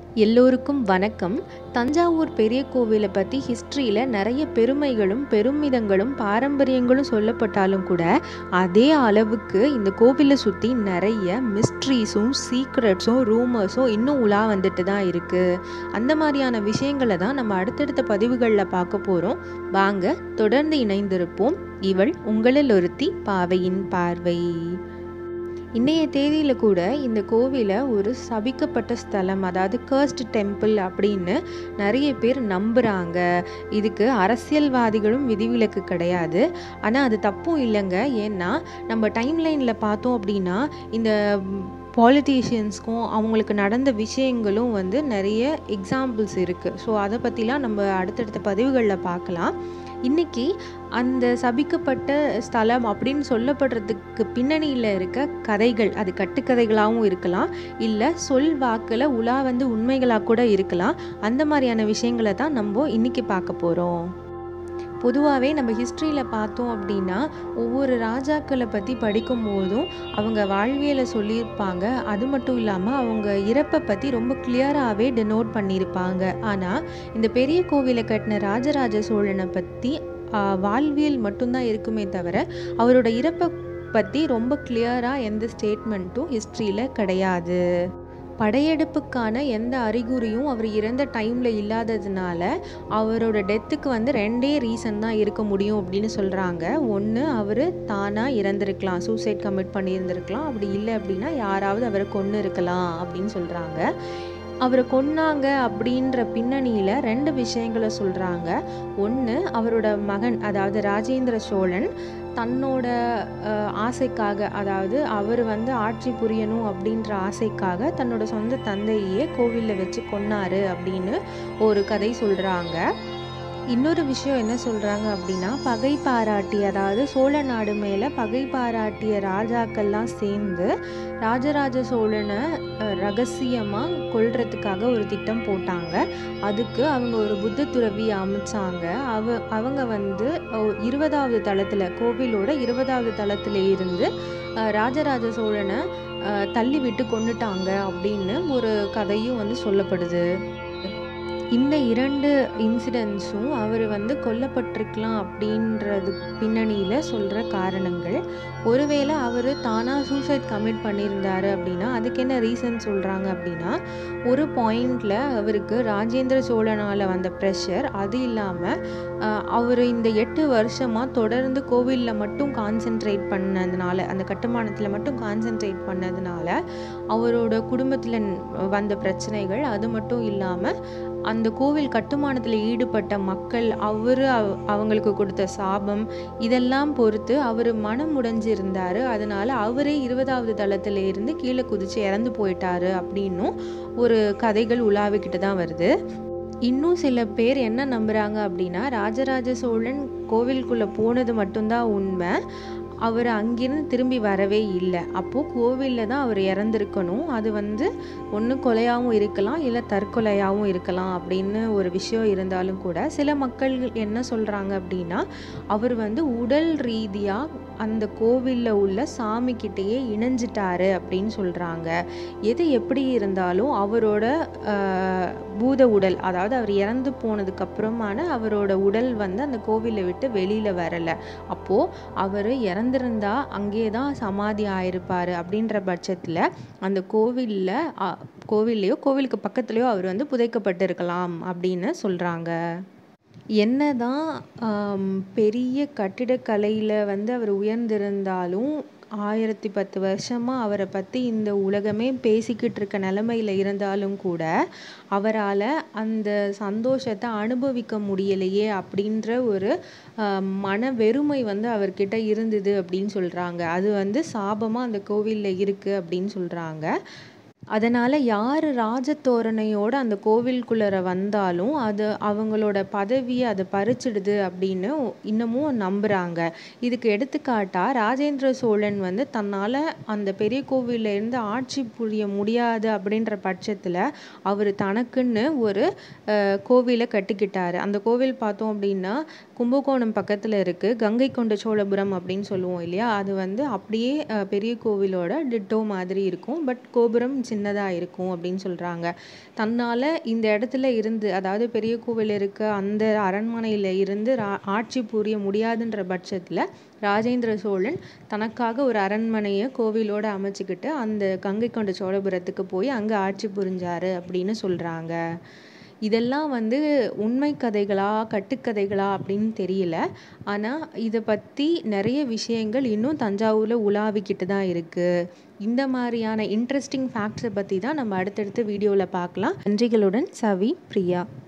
எல்லோருக்கும் வணக்கம் தஞ்சாவூர் பெரிய கோவிலை பற்றி ஹிஸ்ட்ரியில் நிறைய பெருமைகளும் பெருமிதங்களும் பாரம்பரியங்களும் சொல்லப்பட்டாலும் கூட அதே அளவுக்கு இந்த கோவிலை சுற்றி நிறைய மிஸ்ட்ரீஸும் சீக்ரெட்ஸும் ரூமர்ஸும் இன்னும் உலா வந்துட்டு தான் இருக்குது அந்த மாதிரியான விஷயங்களை தான் நம்ம அடுத்தடுத்த பதிவுகளில் பார்க்க போகிறோம் வாங்க தொடர்ந்து இணைந்திருப்போம் இவள் உங்களில் ஒருத்தி பாவையின் பார்வை இன்றைய தேதியில் கூட இந்த கோவிலை ஒரு சபிக்கப்பட்ட ஸ்தலம் அதாவது கர்ஸ்ட் டெம்பிள் அப்படின்னு நிறைய பேர் நம்புகிறாங்க இதுக்கு அரசியல்வாதிகளும் விதிவிலக்கு கிடையாது ஆனால் அது தப்பும் இல்லைங்க ஏன்னா நம்ம டைம் லைனில் பார்த்தோம் அப்படின்னா இந்த பாலிட்டிஷியன்ஸ்க்கும் அவங்களுக்கு நடந்த விஷயங்களும் வந்து நிறைய எக்ஸாம்பிள்ஸ் இருக்குது ஸோ அதை பற்றிலாம் நம்ம அடுத்தடுத்த பதிவுகளில் பார்க்கலாம் இன்றைக்கி அந்த சபிக்கப்பட்ட ஸ்தலம் அப்படின்னு சொல்லப்படுறதுக்கு பின்னணியில் இருக்க கதைகள் அது கட்டுக்கதைகளாகவும் இருக்கலாம் இல்லை சொல் வாக்கில் உலா வந்து உண்மைகளாக கூட இருக்கலாம் அந்த மாதிரியான விஷயங்களை தான் நம்ம இன்றைக்கி பார்க்க போகிறோம் பொதுவாகவே நம்ம ஹிஸ்ட்ரியில் பார்த்தோம் அப்படின்னா ஒவ்வொரு ராஜாக்களை பற்றி படிக்கும் போதும் அவங்க வாழ்வியலை சொல்லியிருப்பாங்க அது மட்டும் இல்லாமல் அவங்க இறப்பை பற்றி ரொம்ப கிளியராகவே டெனோட் பண்ணியிருப்பாங்க ஆனால் இந்த பெரிய கோவிலை கட்டின ராஜராஜ சோழனை பற்றி வாழ்வியல் மட்டும்தான் இருக்குமே தவிர அவரோட இறப்பை பற்றி ரொம்ப கிளியராக எந்த ஸ்டேட்மெண்ட்டும் ஹிஸ்ட்ரியில் கிடையாது படையெடுப்புக்கான எந்த அறிகுறியும் அவர் இறந்த டைமில் இல்லாததுனால அவரோட டெத்துக்கு வந்து ரெண்டே ரீசன் தான் இருக்க முடியும் அப்படின்னு சொல்கிறாங்க ஒன்று அவர் தானாக இறந்துருக்கலாம் சூசைட் கமிட் பண்ணியிருந்திருக்கலாம் அப்படி இல்லை அப்படின்னா யாராவது அவரை கொன்று இருக்கலாம் அப்படின்னு சொல்கிறாங்க அவரை கொன்னாங்க அப்படின்ற பின்னணியில் ரெண்டு விஷயங்களை சொல்கிறாங்க ஒன்று அவரோட மகன் அதாவது ராஜேந்திர சோழன் தன்னோட ஆசைக்காக அதாவது அவர் வந்து ஆட்சி புரியணும் அப்படின்ற ஆசைக்காக தன்னோட சொந்த தந்தையே கோவிலில் வச்சு கொன்னாரு அப்படின்னு ஒரு கதை சொல்கிறாங்க இன்னொரு விஷயம் என்ன சொல்கிறாங்க அப்படின்னா பகை பாராட்டி அதாவது சோழ நாடு மேலே பகை பாராட்டிய ராஜாக்கள்லாம் சேர்ந்து ராஜராஜ சோழனை ரகசியமாக கொள்றதுக்காக ஒரு திட்டம் போட்டாங்க அதுக்கு அவங்க ஒரு புத்த துறவி அமைச்சாங்க அவ அவங்க வந்து இருபதாவது தளத்தில் கோவிலோட இருபதாவது தளத்தில் இருந்து ராஜராஜ சோழனை தள்ளி விட்டு கொண்டுட்டாங்க அப்படின்னு ஒரு கதையும் வந்து சொல்லப்படுது இந்த இரண்டு இன்சிடென்ட்ஸும் அவர் வந்து கொல்லப்பட்டிருக்கலாம் அப்படின்றது பின்னணியில் சொல்கிற காரணங்கள் ஒருவேளை அவர் தானாக சூசைட் கமிட் பண்ணியிருந்தாரு அப்படின்னா அதுக்கு என்ன ரீசன் சொல்கிறாங்க அப்படின்னா ஒரு பாயிண்டில் அவருக்கு ராஜேந்திர சோழனால் வந்த ப்ரெஷர் அது இல்லாமல் அவர் இந்த எட்டு வருஷமாக தொடர்ந்து கோவிலில் மட்டும் கான்சென்ட்ரேட் பண்ணதுனால அந்த கட்டுமானத்தில் மட்டும் கான்சென்ட்ரேட் பண்ணதுனால அவரோட குடும்பத்தில் வந்த பிரச்சனைகள் அது மட்டும் இல்லாமல் அந்த கோவில் கட்டுமானத்தில் ஈடுபட்ட மக்கள் அவர் அவங்களுக்கு கொடுத்த சாபம் இதெல்லாம் பொறுத்து அவர் மனம் முடைஞ்சிருந்தார் அதனால் அவரே இருபதாவது தளத்தில் இருந்து கீழே குதித்து இறந்து போயிட்டாரு அப்படின்னும் ஒரு கதைகள் உலாவிக்கிட்டு தான் வருது இன்னும் சில பேர் என்ன நம்புகிறாங்க அப்படின்னா ராஜராஜ சோழன் கோவிலுக்குள்ளே போனது மட்டும்தான் உண்மை அவர் அங்கிருந்து திரும்பி வரவே இல்லை அப்போது கோவிலில் தான் அவர் இறந்துருக்கணும் அது வந்து ஒன்று கொலையாகவும் இருக்கலாம் இல்லை தற்கொலையாகவும் இருக்கலாம் அப்படின்னு ஒரு விஷயம் இருந்தாலும் கூட சில மக்கள் என்ன சொல்கிறாங்க அப்படின்னா அவர் வந்து உடல் ரீதியாக அந்த கோவிலில் உள்ள சாமிக்கிட்டேயே இணைஞ்சிட்டாரு அப்படின்னு சொல்கிறாங்க எது எப்படி இருந்தாலும் அவரோட பூத உடல் அதாவது அவர் இறந்து போனதுக்கப்புறமான அவரோட உடல் வந்து அந்த கோவிலை விட்டு வெளியில் வரலை அப்போது அவர் இறந்துருந்தா அங்கே தான் சமாதி ஆயிருப்பார் அப்படின்ற பட்சத்தில் அந்த கோவிலில் கோவில்லையோ கோவிலுக்கு பக்கத்துலேயோ அவர் வந்து புதைக்கப்பட்டிருக்கலாம் அப்படின்னு சொல்கிறாங்க என்னதான் பெரிய கட்டிடக்கலையில் வந்து அவர் உயர்ந்திருந்தாலும் ஆயிரத்தி பத்து வருஷமாக அவரை பற்றி இந்த உலகமே பேசிக்கிட்டு இருக்க நிலமையில் இருந்தாலும் கூட அவரால் அந்த சந்தோஷத்தை அனுபவிக்க முடியலையே அப்படின்ற ஒரு மன வெறுமை வந்து அவர்கிட்ட இருந்தது அப்படின்னு சொல்கிறாங்க அது வந்து சாபமாக அந்த கோவிலில் இருக்குது அப்படின்னு சொல்கிறாங்க அதனால் யார் ராஜதோரணையோடு அந்த கோவிலுக்குள்ளே வந்தாலும் அது அவங்களோட பதவியை அதை பறிச்சிடுது அப்படின்னு இன்னமும் நம்புகிறாங்க இதுக்கு எடுத்துக்காட்டாக ராஜேந்திர சோழன் வந்து தன்னால் அந்த பெரிய கோவிலேருந்து ஆட்சி புரிய முடியாது அப்படின்ற பட்சத்தில் அவர் தனக்குன்னு ஒரு கோவிலை கட்டிக்கிட்டார் அந்த கோவில் பார்த்தோம் அப்படின்னா கும்பகோணம் பக்கத்தில் இருக்குது கங்கை கொண்ட சோழபுரம் அப்படின்னு சொல்லுவோம் இல்லையா அது வந்து அப்படியே பெரிய கோவிலோட டிட்டோ மாதிரி இருக்கும் பட் கோபுரம் சின்ன சின்னதாக இருக்கும் அப்படின்னு சொல்கிறாங்க தன்னால் இந்த இடத்துல இருந்து அதாவது பெரிய கோவில் இருக்க அந்த அரண்மனையில் இருந்து ரா ஆட்சி புரிய முடியாதுன்ற பட்சத்தில் ராஜேந்திர சோழன் தனக்காக ஒரு அரண்மனையை கோவிலோடு அமைச்சிக்கிட்டு அந்த கங்கை கொண்ட சோழபுரத்துக்கு போய் அங்கே ஆட்சி புரிஞ்சார் அப்படின்னு சொல்கிறாங்க இதெல்லாம் வந்து உண்மை கதைகளா கட்டுக்கதைகளா அப்படின்னு தெரியல ஆனால் இதை பற்றி நிறைய விஷயங்கள் இன்னும் தஞ்சாவூரில் உலாவிக்கிட்டு தான் இருக்குது இந்த மாதிரியான இன்ட்ரெஸ்டிங் ஃபேக்ட்ஸை பற்றி தான் நம்ம அடுத்தடுத்த வீடியோவில் பார்க்கலாம் நன்றிகளுடன் சவி பிரியா